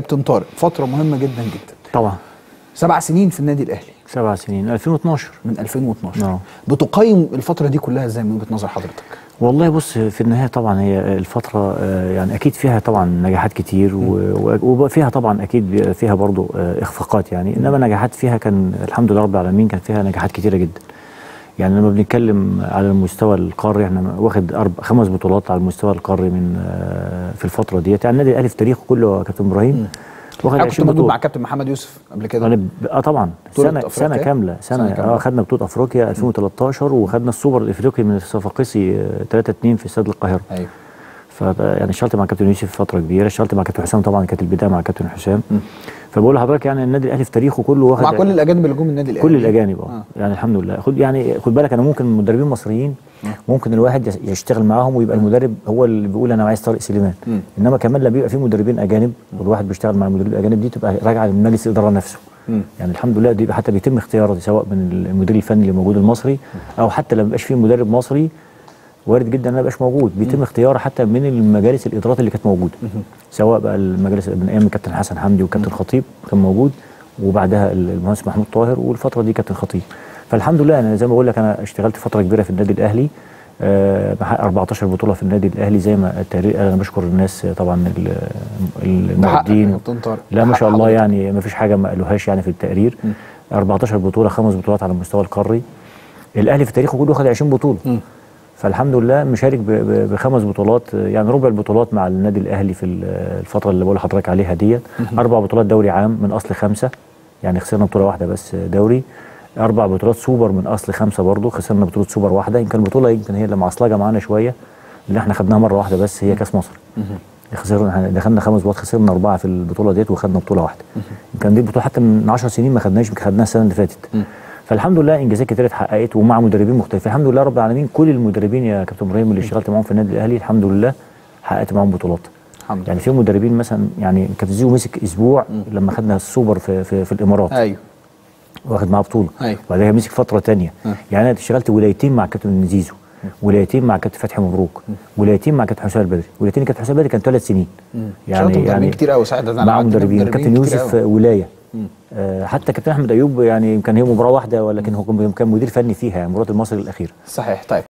كابتن طارق فتره مهمه جدا جدا طبعا سبع سنين في النادي الاهلي سبع سنين 2012 من 2012 آه. بتقيم الفتره دي كلها ازاي من وجهه نظر حضرتك والله بص في النهايه طبعا هي الفتره آه، يعني اكيد فيها طبعا نجاحات كتير و- و- وفيها طبعا اكيد بي- فيها برضو آه، اخفاقات يعني انما نجاحات فيها كان الحمد لله رب العالمين كان فيها نجاحات كتيره جدا يعني لما بنتكلم على المستوى القاري احنا واخد أربع خمس بطولات على المستوى القاري من آه، في الفتره ديت يعني النادي الاهلي في تاريخه كله يا كابتن ابراهيم واخد انا كنت 20 موجود بطوله مع كابتن محمد يوسف قبل كده انا ب... اه طبعا بطولة سنه أفريقيا؟ سنه كامله سنة سنه, كاملة. اه خدنا بطوله افريقيا 2013 وخدنا السوبر الافريقي من الصفاقسي 3 2 في استاد القاهره ايوه ف يعني اشتغلت مع كابتن يوسف فتره كبيره اشتغلت مع كابتن حسام طبعا كانت البدايه مع كابتن حسام فبقول لحضرتك يعني النادي الاهلي في تاريخه كله واخد مع كل الاجانب اللي جم من النادي الاهلي كل الاجانب اه آه. يعني الحمد لله خد يعني خد بالك انا ممكن مدربين مصريين ممكن الواحد يس- يشتغل معاهم ويبقى المدرب هو اللي بيقول انا عايز طارق سليمان مم. انما كمان لما بيبقى في مدربين اجانب والواحد بيشتغل مع المدربين الاجانب دي تبقى راجعه لمجلس الاداره نفسه مم. يعني الحمد لله دي حتى بيتم اختياره سواء من المدير الفني اللي موجود المصري او حتى لما يبقاش في مدرب مصري وارد جدا ان انا مبقاش موجود بيتم اختياره حتى من المجالس الادارات اللي كانت موجوده سواء بقى المجالس من ايام الكابتن حسن حمدي والكابتن خطيب كان موجود وبعدها المهندس محمود طاهر والفتره دي كابتن خطيب فالحمد لله انا زي ما بقول لك انا اشتغلت فتره كبيره في النادي الاهلي آه، محقق 14 بطوله في النادي الاهلي زي ما التقرير انا بشكر الناس آه، طبعا ال- ال- ده حقك يا المعدين كابتن طارق لا ما ده شاء حق الله حضرتك. يعني ما فيش حاجه ما قالوهاش يعني في التقرير 14 بطوله خمس بطولات على المستوى القاري الاهلي في تاريخه كله خد 20 بطوله فالحمد لله مشارك ب- ب- بخمس بطولات يعني ربع البطولات مع النادي الاهلي في ال- الفتره اللي بقول لحضرتك عليها ديت اربع بطولات دوري عام من اصل خمسه يعني خسرنا بطوله واحده بس دوري اربع بطولات سوبر من اصل خمسه برضه خسرنا بطوله سوبر واحده يمكن البطوله يمكن هي اللي معصلجه معانا شويه اللي احنا خدناها مره واحده بس هي كاس مصر خسرنا احنا دخلنا خمس بطولات خسرنا اربعه في البطوله ديت وخدنا بطوله واحده يمكن دي البطوله حتى من 10 سنين ما خدناش خدناها السنه اللي فاتت فالحمد لله انجازات كتير اتحققت ومع مدربين مختلفين الحمد لله رب العالمين كل المدربين يا كابتن ابراهيم اللي اشتغلت معاهم في النادي الاهلي الحمد لله حققت معاهم بطولات الحمد يعني في مدربين مثلا يعني كابتن زيزو مسك اسبوع لما خدنا السوبر في في, في الامارات ايوه واخد معاه بطوله أيوة. وبعدها مسك فتره تانية آه. يعني انا اشتغلت ولايتين مع كابتن زيزو ولايتين مع كابتن فتحي مبروك ولايتين مع كابتن حسام البدري ولايتين كابتن حسام البدري كان ثلاث سنين اشتغلت مدربين كتير قوي ساعتها أنا مع عديت مدربين بمدربين كابتن كتير يوسف قوي. ولايه آه حتى كابتن احمد ايوب يعني كان هي مباراه واحده ولكن هو كان مدير فني فيها يعني مباراه المصري الاخيره صحيح طيب